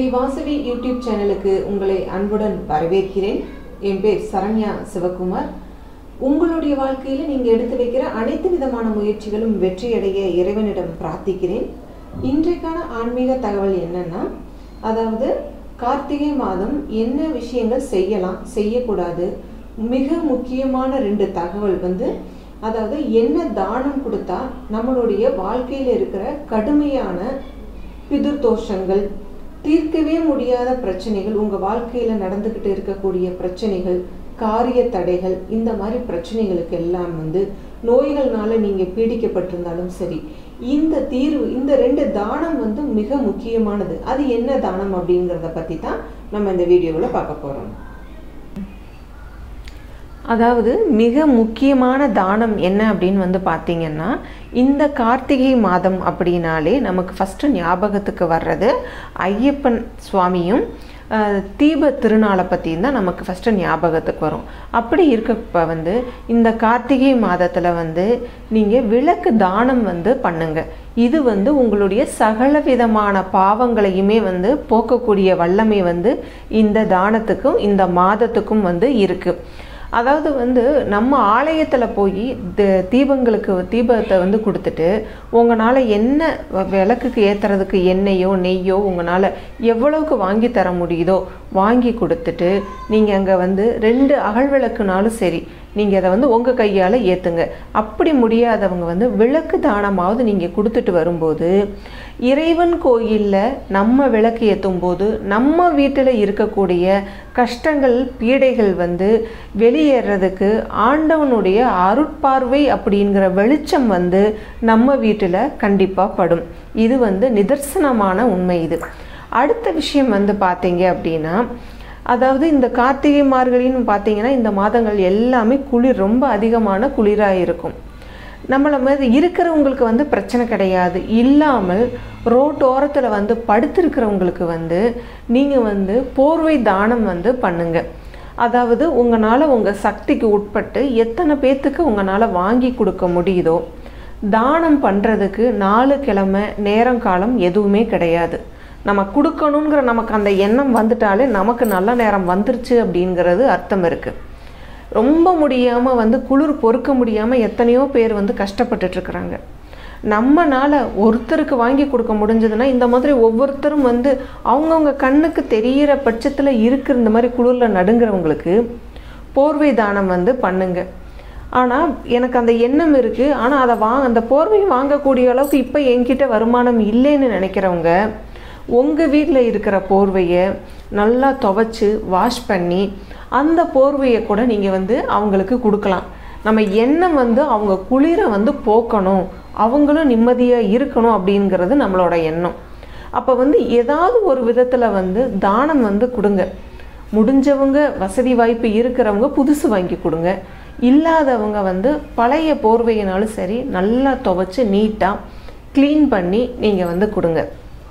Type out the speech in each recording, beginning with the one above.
Sri Vasavi YouTube சேனலுக்கு உங்களை அன்புடன் வரவேற்கிறேன் என் பேர் சரண்யா சிவகுமார் உங்களுடைய வாழ்க்கையில் நீங்கள் எடுத்து வைக்கிற அனைத்து விதமான முயற்சிகளும் வெற்றியடைய இறைவனிடம் பிரார்த்திக்கிறேன் இன்றைக்கான ஆன்மீக தகவல் என்னன்னா அதாவது கார்த்திகை மாதம் என்ன விஷயங்கள் செய்யலாம் செய்யக்கூடாது மிக முக்கியமான ரெண்டு தகவல் வந்து அதாவது என்ன தானம் கொடுத்தா நம்மளுடைய வாழ்க்கையில் இருக்கிற கடுமையான பிதுர்தோஷங்கள் தீர்க்கவே முடியாத பிரச்சனைகள் உங்கள் வாழ்க்கையில் நடந்துக்கிட்டு இருக்கக்கூடிய பிரச்சனைகள் காரிய தடைகள் இந்த மாதிரி பிரச்சனைகளுக்கு எல்லாம் வந்து நோய்கள்னால நீங்கள் பீடிக்கப்பட்டிருந்தாலும் சரி இந்த தீர்வு இந்த ரெண்டு தானம் வந்து மிக முக்கியமானது அது என்ன தானம் அப்படிங்கிறத பற்றி தான் நம்ம இந்த வீடியோவில் பார்க்க போகிறோம் அதாவது மிக முக்கியமான தானம் என்ன அப்படின்னு வந்து பார்த்தீங்கன்னா இந்த கார்த்திகை மாதம் அப்படின்னாலே நமக்கு ஃபஸ்ட்டு ஞாபகத்துக்கு வர்றது ஐயப்பன் சுவாமியும் தீப திருநாளை பற்றியும் தான் நமக்கு ஃபஸ்ட்டு ஞாபகத்துக்கு வரும் அப்படி இருக்கப்ப வந்து இந்த கார்த்திகை மாதத்தில் வந்து நீங்கள் விளக்கு தானம் வந்து பண்ணுங்க இது வந்து உங்களுடைய சகல விதமான பாவங்களையுமே வந்து போக்கக்கூடிய வல்லமை வந்து இந்த தானத்துக்கும் இந்த மாதத்துக்கும் வந்து இருக்குது அதாவது வந்து நம்ம ஆலயத்தில் போய் தீபங்களுக்கு தீபத்தை வந்து கொடுத்துட்டு உங்களால் என்ன விளக்குக்கு ஏற்றுறதுக்கு எண்ணெயோ நெய்யோ உங்களால் எவ்வளவுக்கு வாங்கி தர முடியுதோ வாங்கி கொடுத்துட்டு நீங்கள் அங்கே வந்து ரெண்டு அகல் விளக்குனாலும் சரி நீங்கள் அதை வந்து உங்கள் கையால் ஏற்றுங்க அப்படி முடியாதவங்க வந்து விளக்கு தானமாவது நீங்கள் கொடுத்துட்டு வரும்போது இறைவன் கோயிலில் நம்ம விளக்கு ஏற்றும் போது நம்ம வீட்டில் இருக்கக்கூடிய கஷ்டங்கள் பீடைகள் வந்து வெளியேறதுக்கு ஆண்டவனுடைய அருட்பார்வை அப்படிங்கிற வெளிச்சம் வந்து நம்ம வீட்டில் கண்டிப்பாக படும் இது வந்து நிதர்சனமான உண்மை இது அடுத்த விஷயம் வந்து பார்த்தீங்க அப்படின்னா அதாவது இந்த கார்த்திகை மார்கழின்னு பார்த்தீங்கன்னா இந்த மாதங்கள் எல்லாமே குளிர் ரொம்ப அதிகமான குளிராக இருக்கும் நம்மளை மாதிரி இருக்கிறவங்களுக்கு வந்து பிரச்சனை கிடையாது இல்லாமல் ரோட்டோரத்தில் வந்து படுத்திருக்கிறவங்களுக்கு வந்து நீங்கள் வந்து போர்வை தானம் வந்து பண்ணுங்கள் அதாவது உங்களால் உங்கள் சக்திக்கு உட்பட்டு எத்தனை பேர்த்துக்கு உங்களால் வாங்கி கொடுக்க முடியுதோ தானம் பண்ணுறதுக்கு நாலு கிழமை நேரம் காலம் எதுவுமே கிடையாது நம்ம கொடுக்கணுங்கிற நமக்கு அந்த எண்ணம் வந்துட்டாலே நமக்கு நல்ல நேரம் வந்துருச்சு அப்படிங்கிறது அர்த்தம் இருக்குது ரொம்ப முடியாமல் வந்து குளிர் பொறுக்க முடியாமல் எத்தனையோ பேர் வந்து கஷ்டப்பட்டுட்ருக்குறாங்க நம்மனால் ஒருத்தருக்கு வாங்கி கொடுக்க முடிஞ்சதுன்னா இந்த மாதிரி ஒவ்வொருத்தரும் வந்து அவங்கவுங்க கண்ணுக்கு தெரிகிற பட்சத்தில் இருக்கிற இந்த மாதிரி குளிரில் நடுங்கிறவங்களுக்கு போர்வை தானம் வந்து பண்ணுங்க ஆனால் எனக்கு அந்த எண்ணம் இருக்குது ஆனால் அதை வா அந்த போர்வை வாங்கக்கூடிய அளவுக்கு இப்போ என்கிட்ட வருமானம் இல்லைன்னு நினைக்கிறவங்க உங்கள் வீட்டில் இருக்கிற போர்வையை நல்லா துவைச்சி வாஷ் பண்ணி அந்த போர்வையை கூட நீங்கள் வந்து அவங்களுக்கு கொடுக்கலாம் நம்ம எண்ணம் வந்து அவங்க குளிரை வந்து போக்கணும் அவங்களும் நிம்மதியாக இருக்கணும் அப்படிங்கிறது நம்மளோட எண்ணம் அப்போ வந்து ஏதாவது ஒரு விதத்தில் வந்து தானம் வந்து கொடுங்க முடிஞ்சவங்க வசதி வாய்ப்பு இருக்கிறவங்க புதுசு வாங்கி கொடுங்க இல்லாதவங்க வந்து பழைய போர்வையினாலும் சரி நல்லா துவைச்சி நீட்டாக க்ளீன் பண்ணி நீங்கள் வந்து கொடுங்க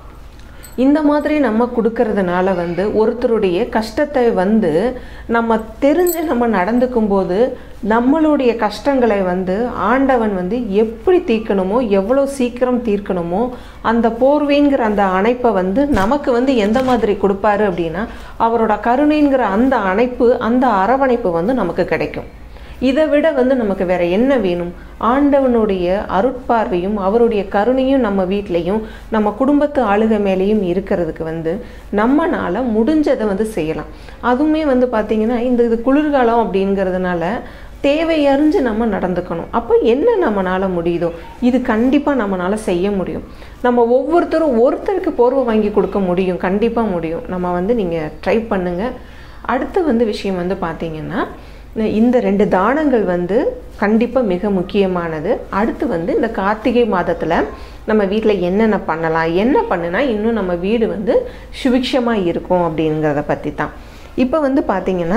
இந்த மாதிரி நம்ம கொடுக்கறதுனால வந்து ஒருத்தருடைய கஷ்டத்தை வந்து நம்ம தெரிஞ்சு நம்ம நடந்துக்கும் போது நம்மளுடைய கஷ்டங்களை வந்து ஆண்டவன் வந்து எப்படி தீர்க்கணுமோ எவ்வளோ சீக்கிரம் தீர்க்கணுமோ அந்த போர்வைங்கிற அந்த அணைப்பை வந்து நமக்கு வந்து எந்த மாதிரி கொடுப்பாரு அப்படின்னா அவரோட கருணைங்கிற அந்த அணைப்பு அந்த அரவணைப்பு வந்து நமக்கு கிடைக்கும் இதை விட வந்து நமக்கு வேற என்ன வேணும் ஆண்டவனுடைய அருட்பார்வையும் அவருடைய கருணையும் நம்ம வீட்லேயும் நம்ம குடும்பத்து ஆளுக மேலேயும் இருக்கிறதுக்கு வந்து நம்மளால் முடிஞ்சதை வந்து செய்யலாம் அதுவுமே வந்து பார்த்திங்கன்னா இந்த இது குளிர்காலம் அப்படிங்கிறதுனால தேவையறிஞ்சு நம்ம நடந்துக்கணும் அப்போ என்ன நம்மளால் முடியுதோ இது கண்டிப்பாக நம்மளால் செய்ய முடியும் நம்ம ஒவ்வொருத்தரும் ஒருத்தருக்கு போர்வை வாங்கி கொடுக்க முடியும் கண்டிப்பாக முடியும் நம்ம வந்து நீங்கள் ட்ரை பண்ணுங்கள் அடுத்து வந்து விஷயம் வந்து பார்த்திங்கன்னா இந்த ரெண்டு தானங்கள் வந்து கண்டிப்பாக மிக முக்கியமானது அடுத்து வந்து இந்த கார்த்திகை மாதத்தில் நம்ம வீட்டில் என்னென்ன பண்ணலாம் என்ன பண்ணுனா இன்னும் நம்ம வீடு வந்து சுபிக்ஷமாக இருக்கும் அப்படிங்கிறத பற்றி தான் இப்போ வந்து பார்த்திங்கன்னா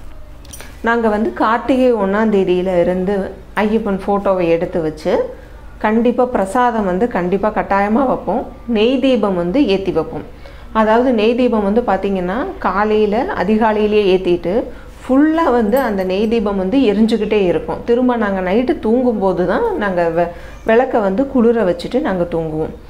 நாங்கள் வந்து கார்த்திகை ஒன்றாந்தேதியில் இருந்து ஐயப்பன் ஃபோட்டோவை எடுத்து வச்சு கண்டிப்பாக பிரசாதம் வந்து கண்டிப்பாக கட்டாயமாக வைப்போம் நெய் தீபம் வந்து ஏற்றி வைப்போம் அதாவது நெய் தீபம் வந்து பார்த்திங்கன்னா காலையில் அதிகாலையிலேயே ஏற்றிட்டு ஃபுல்லாக வந்து அந்த நெய் தீபம் வந்து எரிஞ்சுக்கிட்டே இருக்கும் திரும்ப நாங்கள் நைட்டு தூங்கும்போது தான் நாங்கள் வெ விளக்கை வந்து குளிர வச்சுட்டு நாங்கள் தூங்குவோம்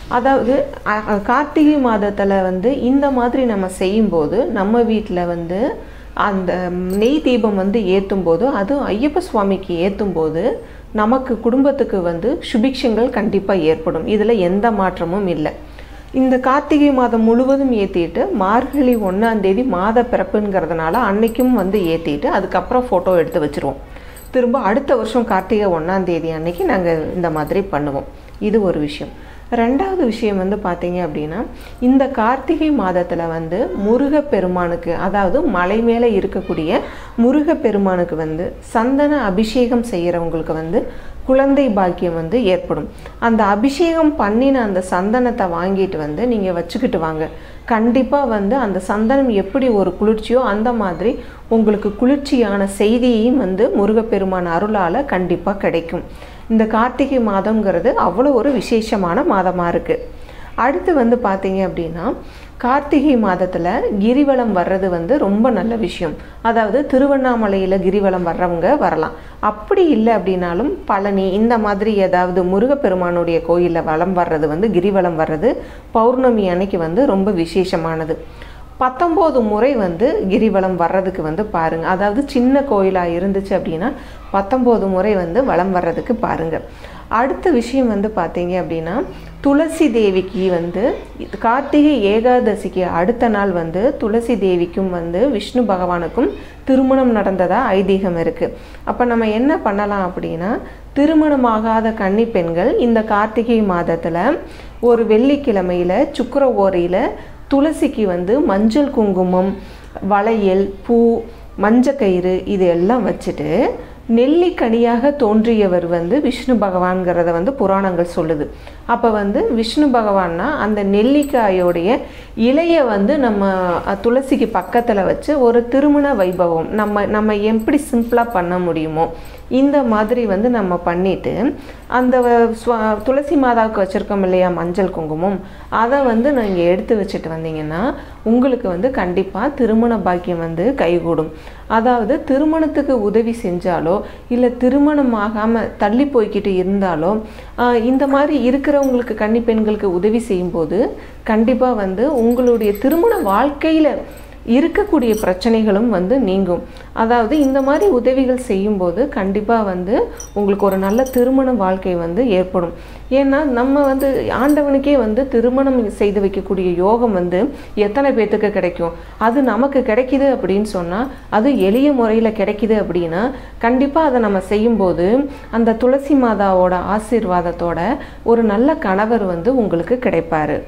அதாவது அ- அ- கார்த்திகை மாதத்தில் வந்து இந்த மாதிரி நம்ம செய்யும்போது நம்ம வீட்டில் வந்து அந்த நெய் தீபம் வந்து ஏற்றும் போது அதுவும் ஐயப்ப சுவாமிக்கு ஏற்றும் போது நமக்கு குடும்பத்துக்கு வந்து சுபிக்ஷங்கள் கண்டிப்பாக ஏற்படும் இதில் எந்த மாற்றமும் இல்லை இந்த கார்த்திகை மாதம் முழுவதும் ஏற்றிட்டு மார்கழி ஒன்றாம் தேதி மாத பிறப்புங்கிறதுனால அன்னைக்கும் வந்து ஏற்றிட்டு அதுக்கப்புறம் ஃபோட்டோ எடுத்து வச்சுருவோம் திரும்ப அடுத்த வருஷம் கார்த்திகை ஒன்றாம் தேதி அன்னைக்கு நாங்கள் இந்த மாதிரி பண்ணுவோம் இது ஒரு விஷயம் ரெண்டாவது விஷயம் வந்து பார்த்தீங்க அப்படின்னா இந்த கார்த்திகை மாதத்தில் வந்து முருகப்பெருமானுக்கு அதாவது மலை மேலே இருக்கக்கூடிய முருகப்பெருமானுக்கு வந்து சந்தன அபிஷேகம் செய்கிறவங்களுக்கு வந்து குழந்தை பாக்கியம் வந்து ஏற்படும் அந்த அபிஷேகம் பண்ணின அந்த சந்தனத்தை வாங்கிட்டு வந்து நீங்கள் வச்சுக்கிட்டு வாங்க கண்டிப்பாக வந்து அந்த சந்தனம் எப்படி ஒரு குளிர்ச்சியோ அந்த மாதிரி உங்களுக்கு குளிர்ச்சியான செய்தியையும் வந்து முருகப்பெருமான் அருளால் கண்டிப்பாக கிடைக்கும் இந்த கார்த்திகை மாதம்ங்கிறது அவ்வளோ ஒரு விசேஷமான மாதமாக இருக்குது அடுத்து வந்து பார்த்தீங்க அப்படின்னா கார்த்திகை மாதத்தில் கிரிவலம் வர்றது வந்து ரொம்ப நல்ல விஷயம் அதாவது திருவண்ணாமலையில் கிரிவலம் வர்றவங்க வரலாம் அப்படி இல்லை அப்படின்னாலும் பழனி இந்த மாதிரி ஏதாவது முருகப்பெருமானுடைய கோயிலில் வலம் வர்றது வந்து கிரிவலம் வர்றது பௌர்ணமி அன்னைக்கு வந்து ரொம்ப விசேஷமானது பத்தொம்போது முறை வந்து கிரிவலம் வர்றதுக்கு வந்து பாருங்கள் அதாவது சின்ன கோயிலாக இருந்துச்சு அப்படின்னா பத்தொம்போது முறை வந்து வலம் வர்றதுக்கு பாருங்கள் அடுத்த விஷயம் வந்து பார்த்தீங்க அப்படின்னா துளசி தேவிக்கு வந்து இது கார்த்திகை ஏகாதசிக்கு அடுத்த நாள் வந்து துளசி தேவிக்கும் வந்து விஷ்ணு பகவானுக்கும் திருமணம் நடந்ததா ஐதீகம் இருக்குது அப்போ நம்ம என்ன பண்ணலாம் அப்படின்னா திருமணமாகாத கன்னி பெண்கள் இந்த கார்த்திகை மாதத்தில் ஒரு வெள்ளிக்கிழமையில் சுக்கர ஓரையில் துளசிக்கு வந்து மஞ்சள் குங்குமம் வளையல் பூ மஞ்சக்கயிறு இது எல்லாம் வச்சுட்டு நெல்லிக்கனியாக தோன்றியவர் வந்து விஷ்ணு பகவான்கிறத வந்து புராணங்கள் சொல்லுது அப்போ வந்து விஷ்ணு பகவான்னா அந்த நெல்லிக்காயோடைய இலையை வந்து நம்ம அஹ், துளசிக்கு பக்கத்தில் வச்சு ஒரு திருமண வைபவம் நம்ம நம்ம எப்படி சிம்பிளாக பண்ண முடியுமோ இந்த மாதிரி வந்து நம்ம பண்ணிட்டு அந்த ஸ்வ- துளசி மாதாவுக்கு வச்சுருக்கோம் இல்லையா மஞ்சள் குங்குமம் அதை வந்து நீங்கள் எடுத்து வச்சுட்டு வந்தீங்கன்னா உங்களுக்கு வந்து கண்டிப்பாக திருமண பாக்கியம் வந்து கைகூடும் அதாவது திருமணத்துக்கு உதவி செஞ்சாலோ இல்லை திருமணம் ஆகாமல் தள்ளி போய்கிட்டு இருந்தாலோ ஆஹ், இந்த மாதிரி இருக்கிறவங்களுக்கு கன்னி பெண்களுக்கு உதவி செய்யும்போது கண்டிப்பாக வந்து உங்களுடைய திருமண வாழ்க்கையில் இருக்கக்கூடிய பிரச்சனைகளும் வந்து நீங்கும் அதாவது இந்த மாதிரி உதவிகள் செய்யும்போது கண்டிப்பாக வந்து உங்களுக்கு ஒரு நல்ல திருமண வாழ்க்கை வந்து ஏற்படும் ஏன்னா நம்ம வந்து ஆண்டவனுக்கே வந்து திருமணம் செய்து வைக்கக்கூடிய யோகம் வந்து எத்தனை பேர்த்துக்கு கிடைக்கும் அது நமக்கு கிடைக்குது அப்படின்னு சொன்னால் அது எளிய முறையில் கிடைக்குது அப்படின்னா கண்டிப்பாக அதை நம்ம செய்யும்போது அந்த துளசி மாதாவோட ஆசீர்வாதத்தோட ஒரு நல்ல கணவர் வந்து உங்களுக்கு கிடைப்பாரு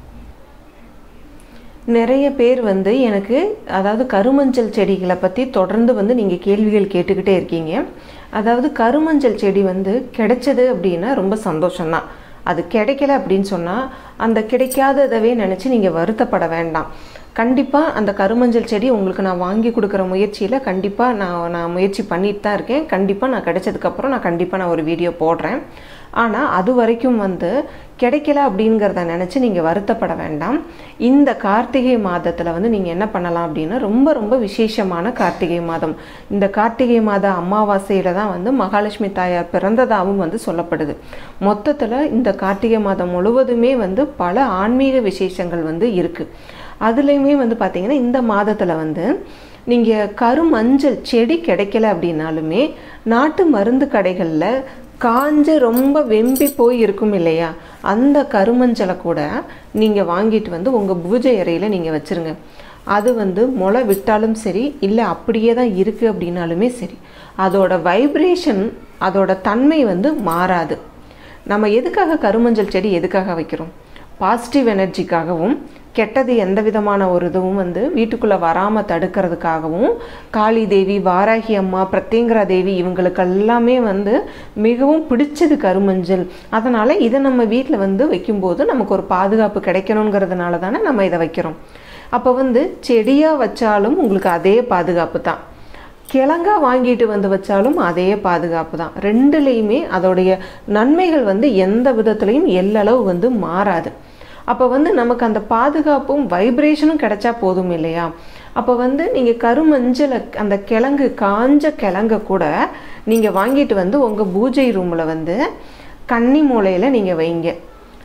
நிறைய பேர் வந்து எனக்கு அதாவது கருமஞ்சள் செடிகளை பற்றி தொடர்ந்து வந்து நீங்கள் கேள்விகள் கேட்டுக்கிட்டே இருக்கீங்க அதாவது கருமஞ்சள் செடி வந்து கிடைச்சது அப்படின்னா ரொம்ப சந்தோஷம்தான் அது கிடைக்கல அப்படின்னு சொன்னால் அந்த கிடைக்காததவே நினச்சி நீங்கள் வருத்தப்பட வேண்டாம் கண்டிப்பாக அந்த கருமஞ்சள் செடி உங்களுக்கு நான் வாங்கி கொடுக்குற முயற்சியில் கண்டிப்பாக நான் நான் முயற்சி பண்ணிட்டு தான் இருக்கேன் கண்டிப்பாக நான் கிடைச்சதுக்கப்புறம் நான் கண்டிப்பாக நான் ஒரு வீடியோ போடுறேன் ஆனால் அது வரைக்கும் வந்து கிடைக்கல அப்படிங்கிறத நினச்சி நீங்கள் வருத்தப்பட வேண்டாம் இந்த கார்த்திகை மாதத்தில் வந்து நீங்கள் என்ன பண்ணலாம் அப்படின்னா ரொம்ப ரொம்ப விசேஷமான கார்த்திகை மாதம் இந்த கார்த்திகை மாத அமாவாசையில் தான் வந்து மகாலட்சுமி தாயார் பிறந்ததாகவும் வந்து சொல்லப்படுது மொத்தத்தில் இந்த கார்த்திகை மாதம் முழுவதுமே வந்து பல ஆன்மீக விசேஷங்கள் வந்து இருக்குது அதுலேயுமே வந்து பார்த்திங்கன்னா இந்த மாதத்தில் வந்து நீங்கள் கருமஞ்சள் செடி கிடைக்கல அப்படின்னாலுமே நாட்டு மருந்து கடைகளில் காஞ்சு ரொம்ப வெம்பி போய் இருக்கும் இல்லையா அந்த கருமஞ்சளை கூட நீங்கள் வாங்கிட்டு வந்து உங்கள் பூஜை அறையில் நீங்கள் வச்சுருங்க அது வந்து முளை விட்டாலும் சரி இல்லை அப்படியே தான் இருக்குது அப்படின்னாலுமே சரி அதோட வைப்ரேஷன் அதோட தன்மை வந்து மாறாது நம்ம எதுக்காக கருமஞ்சள் செடி எதுக்காக வைக்கிறோம் பாசிட்டிவ் எனர்ஜிக்காகவும் கெட்டது எந்த விதமான ஒரு இதுவும் வந்து வீட்டுக்குள்ளே வராமல் தடுக்கிறதுக்காகவும் காளி தேவி வாராகி அம்மா பிரத்யங்கரா தேவி இவங்களுக்கு எல்லாமே வந்து மிகவும் பிடிச்சது கருமஞ்சள் அதனால் இதை நம்ம வீட்டில் வந்து வைக்கும்போது நமக்கு ஒரு பாதுகாப்பு கிடைக்கணுங்கிறதுனால தானே நம்ம இதை வைக்கிறோம் அப்போ வந்து செடியாக வச்சாலும் உங்களுக்கு அதே பாதுகாப்பு தான் கிழங்கா வாங்கிட்டு வந்து வச்சாலும் அதே பாதுகாப்பு தான் ரெண்டுலேயுமே அதோடைய நன்மைகள் வந்து எந்த விதத்துலையும் எல்லளவு வந்து மாறாது அப்போ வந்து நமக்கு அந்த பாதுகாப்பும் வைப்ரேஷனும் கிடைச்சா போதும் இல்லையா அப்போ வந்து நீங்கள் கருமஞ்சளை அந்த கிழங்கு காஞ்ச கிழங்க கூட நீங்கள் வாங்கிட்டு வந்து உங்கள் பூஜை ரூமில் வந்து கன்னி மூலையில் நீங்கள் வைங்க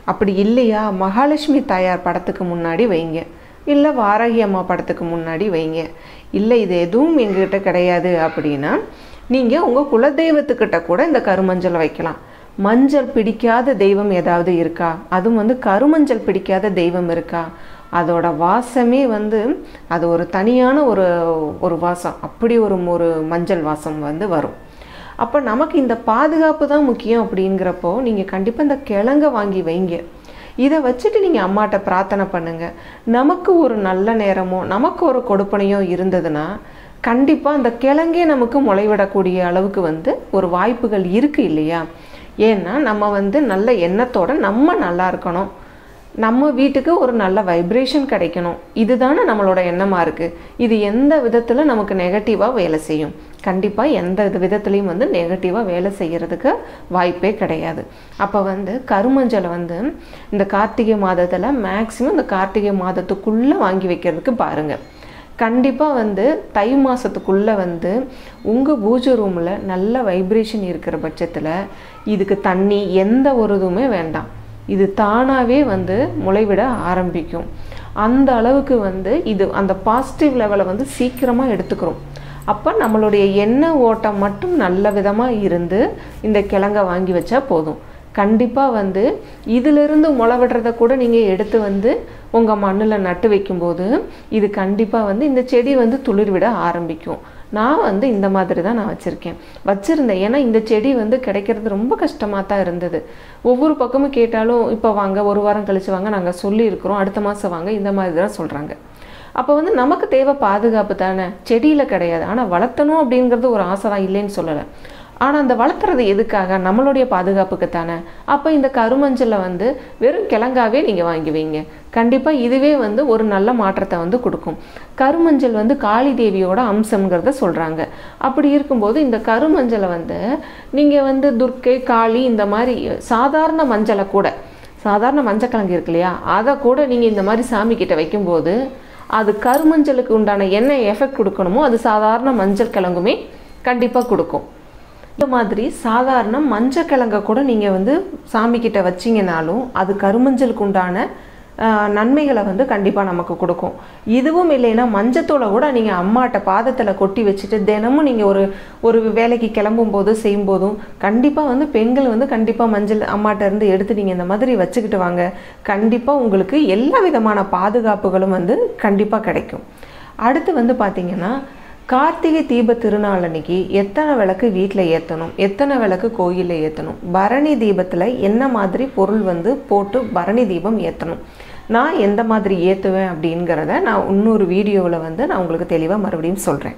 அப்படி இல்லையா மகாலட்சுமி தாயார் படத்துக்கு முன்னாடி வைங்க இல்லை வாராகி அம்மா படத்துக்கு முன்னாடி வைங்க இல்லை இது எதுவும் எங்ககிட்ட கிடையாது அப்படின்னா நீங்கள் உங்கள் குலதெய்வத்துக்கிட்ட கூட இந்த கருமஞ்சள் வைக்கலாம் மஞ்சள் பிடிக்காத தெய்வம் ஏதாவது இருக்கா அதுவும் வந்து கருமஞ்சள் பிடிக்காத தெய்வம் இருக்கா அதோட வாசமே வந்து அது ஒரு தனியான ஒரு ஒரு வாசம் அப்படி ஒரு ஒரு மஞ்சள் வாசம் வந்து வரும் அப்போ நமக்கு இந்த பாதுகாப்பு தான் முக்கியம் அப்படிங்கிறப்போ நீங்கள் கண்டிப்பாக இந்த கிழங்க வாங்கி வைங்க இதை வச்சுட்டு நீங்கள் அம்மாட்ட பிரார்த்தனை பண்ணுங்கள் நமக்கு ஒரு நல்ல நேரமோ நமக்கு ஒரு கொடுப்பனையோ இருந்ததுன்னா கண்டிப்பாக அந்த கிழங்கே நமக்கு முளைவிடக்கூடிய அளவுக்கு வந்து ஒரு வாய்ப்புகள் இருக்குது இல்லையா ஏன்னா நம்ம வந்து நல்ல எண்ணத்தோட நம்ம நல்லா இருக்கணும் நம்ம வீட்டுக்கு ஒரு நல்ல வைப்ரேஷன் கிடைக்கணும் இதுதானே நம்மளோட எண்ணமாக இருக்குது இது எந்த விதத்தில் நமக்கு நெகட்டிவாக வேலை செய்யும் கண்டிப்பாக எந்த விதத்துலேயும் வந்து நெகட்டிவாக வேலை செய்கிறதுக்கு வாய்ப்பே கிடையாது அப்போ வந்து கருமஞ்சளை வந்து இந்த கார்த்திகை மாதத்தில் மேக்ஸிமம் இந்த கார்த்திகை மாதத்துக்குள்ளே வாங்கி வைக்கிறதுக்கு பாருங்கள் கண்டிப்பாக வந்து தை மாதத்துக்குள்ளே வந்து உங்கள் பூஜை ரூமில் நல்ல வைப்ரேஷன் இருக்கிற பட்சத்தில் இதுக்கு தண்ணி எந்த ஒரு இதுவுமே வேண்டாம் இது தானாகவே வந்து முளைவிட ஆரம்பிக்கும் அந்த அளவுக்கு வந்து இது அந்த பாசிட்டிவ் லெவலை வந்து சீக்கிரமாக எடுத்துக்கிறோம் அப்போ நம்மளுடைய எண்ணெய் ஓட்டம் மட்டும் நல்ல விதமாக இருந்து இந்த கிழங்க வாங்கி வச்சா போதும் கண்டிப்பாக வந்து இதிலிருந்து முளை விடுறத கூட நீங்கள் எடுத்து வந்து உங்கள் மண்ணில் நட்டு வைக்கும்போது இது கண்டிப்பாக வந்து இந்த செடி வந்து துளிர் விட ஆரம்பிக்கும் நான் வந்து இந்த மாதிரி தான் நான் வச்சுருக்கேன் வச்சுருந்தேன் ஏன்னா இந்த செடி வந்து கிடைக்கிறது ரொம்ப கஷ்டமாக தான் இருந்தது ஒவ்வொரு பக்கமும் கேட்டாலும் இப்போ வாங்க ஒரு வாரம் கழிச்சு வாங்க நாங்கள் சொல்லியிருக்கிறோம் அடுத்த மாதம் வாங்க இந்த மாதிரி தான் சொல்கிறாங்க அப்போ வந்து நமக்கு தேவை பாதுகாப்பு தானே செடியில் கிடையாது ஆனால் வளர்த்தணும் அப்படிங்கிறது ஒரு ஆசை தான் இல்லைன்னு சொல்லலை ஆனால் அந்த வளர்த்துறது எதுக்காக நம்மளுடைய பாதுகாப்புக்கு தானே அப்போ இந்த கருமஞ்சளை வந்து வெறும் கிழங்காவே நீங்கள் வாங்கி வைங்க கண்டிப்பாக இதுவே வந்து ஒரு நல்ல மாற்றத்தை வந்து கொடுக்கும் கருமஞ்சள் வந்து காளி தேவியோட அம்சம்ங்கிறத சொல்கிறாங்க அப்படி இருக்கும்போது இந்த கருமஞ்சளை வந்து நீங்கள் வந்து துர்க்கை காளி இந்த மாதிரி சாதாரண மஞ்சளை கூட சாதாரண மஞ்சக்கிழங்கு இருக்கு இல்லையா அதை கூட நீங்கள் இந்த மாதிரி சாமி கிட்ட வைக்கும்போது அது கருமஞ்சளுக்கு உண்டான என்ன எஃபெக்ட் கொடுக்கணுமோ அது சாதாரண மஞ்சள் கிழங்குமே கண்டிப்பாக கொடுக்கும் இந்த மாதிரி சாதாரண மஞ்சள் கிழங்க கூட நீங்கள் வந்து சாமி கிட்ட வச்சிங்கனாலும் அது கருமஞ்சளுக்கு உண்டான நன்மைகளை வந்து கண்டிப்பாக நமக்கு கொடுக்கும் இதுவும் இல்லைன்னா மஞ்சத்தூளை கூட நீங்கள் அம்மாட்ட பாதத்தில் கொட்டி வச்சுட்டு தினமும் நீங்கள் ஒரு ஒரு வேலைக்கு கிளம்பும் போது செய்யும் போதும் கண்டிப்பாக வந்து பெண்கள் வந்து கண்டிப்பாக மஞ்சள் அம்மாட்ட இருந்து எடுத்து நீங்கள் இந்த மாதிரி வச்சுக்கிட்டு வாங்க கண்டிப்பாக உங்களுக்கு எல்லா விதமான பாதுகாப்புகளும் வந்து கண்டிப்பாக கிடைக்கும் அடுத்து வந்து பார்த்திங்கன்னா கார்த்திகை தீப திருநாள் அன்னைக்கு எத்தனை விளக்கு வீட்டில் ஏற்றணும் எத்தனை விளக்கு கோயிலில் ஏற்றணும் பரணி தீபத்தில் என்ன மாதிரி பொருள் வந்து போட்டு பரணி தீபம் ஏற்றணும் நான் எந்த மாதிரி ஏற்றுவேன் அப்படிங்கிறத நான் இன்னொரு வீடியோவில் வந்து நான் உங்களுக்கு தெளிவாக மறுபடியும் சொல்கிறேன்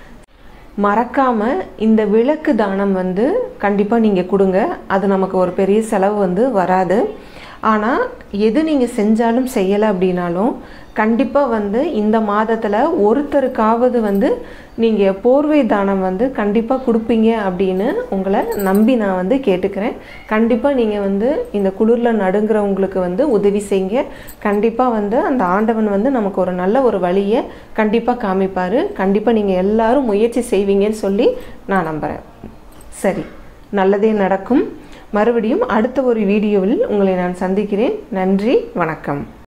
மறக்காமல் இந்த விளக்கு தானம் வந்து கண்டிப்பாக நீங்கள் கொடுங்க அது நமக்கு ஒரு பெரிய செலவு வந்து வராது ஆனால் எது நீங்கள் செஞ்சாலும் செய்யலை அப்படின்னாலும் கண்டிப்பாக வந்து இந்த மாதத்தில் ஒருத்தருக்காவது வந்து நீங்கள் போர்வை தானம் வந்து கண்டிப்பாக கொடுப்பீங்க அப்படின்னு உங்களை நம்பி நான் வந்து கேட்டுக்கிறேன் கண்டிப்பாக நீங்கள் வந்து இந்த குளிரில் நடுங்கிறவங்களுக்கு வந்து உதவி செய்யுங்க கண்டிப்பாக வந்து அந்த ஆண்டவன் வந்து நமக்கு ஒரு நல்ல ஒரு வழியை கண்டிப்பாக காமிப்பார் கண்டிப்பாக நீங்கள் எல்லாரும் முயற்சி செய்வீங்கன்னு சொல்லி நான் நம்புகிறேன் சரி நல்லதே நடக்கும் மறுபடியும் அடுத்த ஒரு வீடியோவில் உங்களை நான் சந்திக்கிறேன் நன்றி வணக்கம்